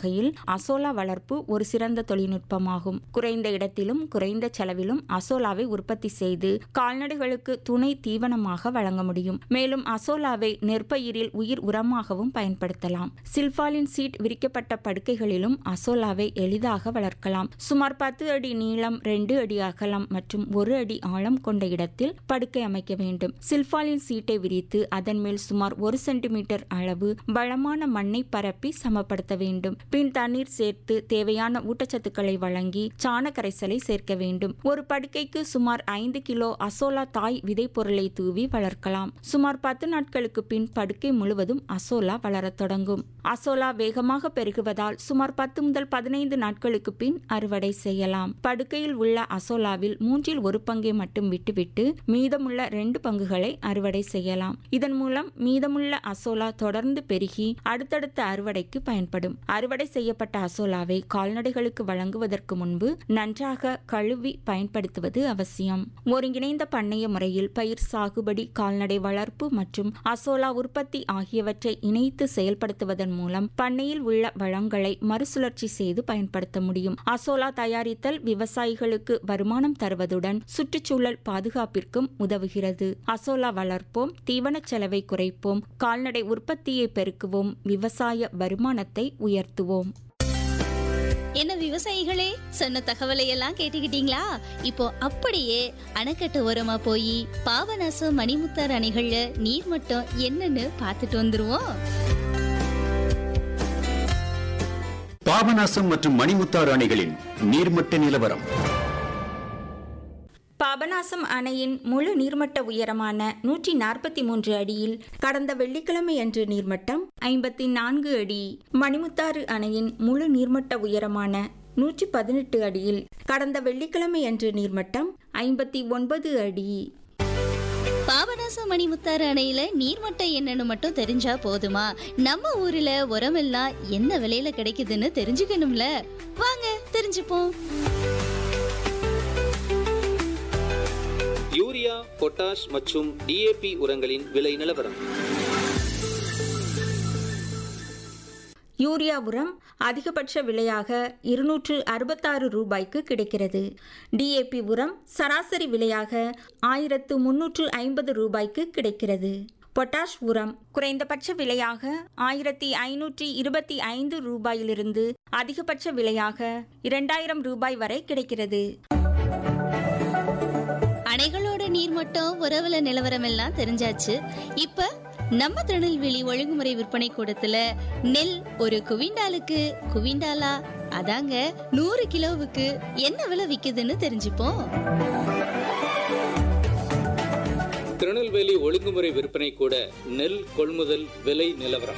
வகையில் அசோலா வளர்ப்பு ஒரு சிறந்த தொழில்நுட்பமாகும் குறைந்த இடத்திலும் குறைந்த செலவிலும் அசோலாவை உற்பத்தி செய்து கால்நடைகளுக்கு துணை தீவனமாக வழங்க முடியும் மேலும் அசோலாவை நெற்பயிரில் உயிர் உரமாகவும் பயன்படுத்தலாம் சில்பாலின் சீட் விரிக்கப்பட்ட படுக்கைகளிலும் அசோலாவை எளிதாக வளர்க்கலாம் சுமார் பத்து அடி நீளம் ரெண்டு அடி அகலம் மற்றும் ஒரு அடி ஆழம் கொண்ட இடத்தில் படுக்கை அமைக்க வேண்டும் சில்பாலின் சீட்டை விரித்து அதன் மேல் சுமார் ஒரு சென்டிமீட்டர் அளவு பலமான மண்ணை பரப்பி சமப்படுத்த வேண்டும் பின் தண்ணீர் சேர்த்து தேவையான ஊட்டச்சத்துக்களை வழங்கி சாண கரைசலை சேர்க்க வேண்டும் ஒரு படுக்கைக்கு சுமார் ஐந்து கிலோ அசோலா தாய் விதைப்பொருளை தூவி வளர்க்கலாம் சுமார் பத்து நாட்களுக்கு பின் படுக்கை முழுவதும் அசோலா வளரத் தொடங்கும் அசோலா வேகமாக பெருகுவதால் சுமார் பத்து முதல் பதினைந்து நாட்களுக்கு பின் அறுவடை செய்யலாம் படுக்கையில் உள்ள அசோலாவில் மூன்றில் ஒரு பங்கை மட்டும் விட்டுவிட்டு மீதமுள்ள ரெண்டு பங்குகளை அறுவடை செய்யலாம் இதன் மூலம் மீதமுள்ள அசோலா தொடர்ந்து பெருகி அடுத்தடுத்த அறுவடைக்கு பயன்படும் அறுவடை செய்யப்பட்ட அசோலாவை கால்நடைகளுக்கு வழங்குவதற்கு முன்பு நன்றாக கழுவி பயன்படுத்துவது அவசியம் ஒருங்கிணைந்த பண்ணைய முறையில் பயிர் சாகுபடி கால்நடை வளர்ப்பு மற்றும் அசோலா உற்பத்தி ஆகியவற்றை இணைத்து செயல்படுத்துவதன் மூலம் பண்ணையில் உள்ள வளங்களை மறுசுழற்சி செய்து பயன்படுத்த முடியும் அசோலா தயாரித்தல் விவசாயிகளுக்கு வருமானம் தருவதுடன் சுற்றுச்சூழல் பாதுகாப்பிற்கும் உதவுகிறது அசோலா வளர்ப்போம் தீவனச் செலவை குறைப்போம் கால்நடை உற்பத்தியை பெருக்குவோம் விவசாய வருமானத்தை உயர்த்துவோம் என்ன விவசாயிகளே சொன்ன தகவலை எல்லாம் கேட்டுக்கிட்டீங்களா இப்போ அப்படியே அணைக்கட்டு ஓரமா போய் பாபநாசம் மணிமுத்தார் அணைகள்ல நீர்மட்டம் என்னன்னு பார்த்துட்டு வந்துருவோம் பாபநாசம் மற்றும் மணிமுத்தாறு அணைகளின் நீர்மட்ட நிலவரம் பாபநாசம் அணையின் முழு நீர்மட்ட உயரமான நூற்றி நாற்பத்தி மூன்று அடியில் கடந்த வெள்ளிக்கிழமை அன்று நீர்மட்டம் ஐம்பத்தி நான்கு அடி மணிமுத்தாறு அணையின் முழு நீர்மட்ட உயரமான நூற்றி பதினெட்டு அடியில் கடந்த வெள்ளிக்கிழமை அன்று நீர்மட்டம் ஐம்பத்தி ஒன்பது அடி பாபநாசம் மணிமுத்தாறு அணையில நீர்மட்டம் என்னன்னு மட்டும் தெரிஞ்சா போதுமா நம்ம ஊர்ல உரமெல்லாம் என்ன விலையில கிடைக்குதுன்னு தெரிஞ்சுக்கணும்ல வாங்க தெரிஞ்சுப்போம் யூரியா பொட்டாஷ் மற்றும் டிஏபி உரங்களின் விலை நிலவரம் யூரியா உரம் அதிகபட்ச விலையாக இருநூற்று அறுபத்தாறு ரூபாய்க்கு கிடைக்கிறது டிஏபி உரம் சராசரி விலையாக ஆயிரத்து முன்னூற்று ஐம்பது ரூபாய்க்கு கிடைக்கிறது பொட்டாஷ் உரம் குறைந்தபட்ச விலையாக ஆயிரத்தி ஐநூற்றி இருபத்தி ஐந்து ரூபாயிலிருந்து அதிகபட்ச விலையாக இரண்டாயிரம் ரூபாய் வரை கிடைக்கிறது அணைகளோட நீர்மட்டம் உறவுல நிலவரம் எல்லாம் தெரிஞ்சாச்சு இப்ப நம்ம திருநெல்வேலி ஒழுங்குமுறை விற்பனை கூடத்துல நெல் ஒரு குவிண்டாலுக்கு குவிண்டாலா அதாங்க நூறு கிலோவுக்கு என்ன விலை விக்குதுன்னு தெரிஞ்சுப்போம் திருநெல்வேலி ஒழுங்குமுறை விற்பனை கூட நெல் கொள்முதல் விலை நிலவரம்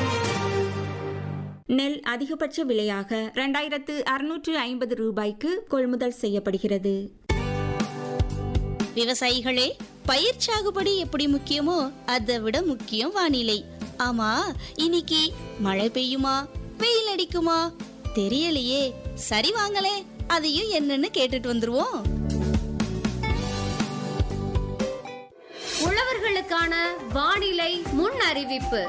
நெல் அதிகபட்ச விலையாக இரண்டாயிரத்து அறுநூற்று ஐம்பது ரூபாய்க்கு கொள்முதல் செய்யப்படுகிறது விவசாயிகளே பயிர் சாகுபடி எப்படி முக்கியமோ அதை விட முக்கியம் வானிலை ஆமா இன்னைக்கு மழை பெய்யுமா வெயில் அடிக்குமா தெரியலையே சரி வாங்களே அதையும் என்னன்னு கேட்டுட்டு வந்துருவோம் உழவர்களுக்கான வானிலை முன் அறிவிப்பு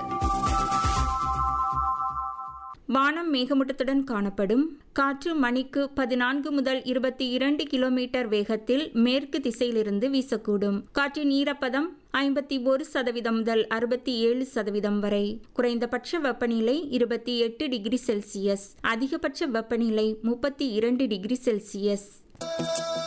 வானம் மேகமூட்டத்துடன் காணப்படும் காற்று மணிக்கு பதினான்கு முதல் இருபத்தி இரண்டு கிலோமீட்டர் வேகத்தில் மேற்கு திசையிலிருந்து வீசக்கூடும் காற்றின் ஈரப்பதம் ஐம்பத்தி ஒரு சதவீதம் முதல் அறுபத்தி ஏழு சதவீதம் வரை குறைந்தபட்ச வெப்பநிலை இருபத்தி எட்டு டிகிரி செல்சியஸ் அதிகபட்ச வெப்பநிலை முப்பத்தி இரண்டு டிகிரி செல்சியஸ்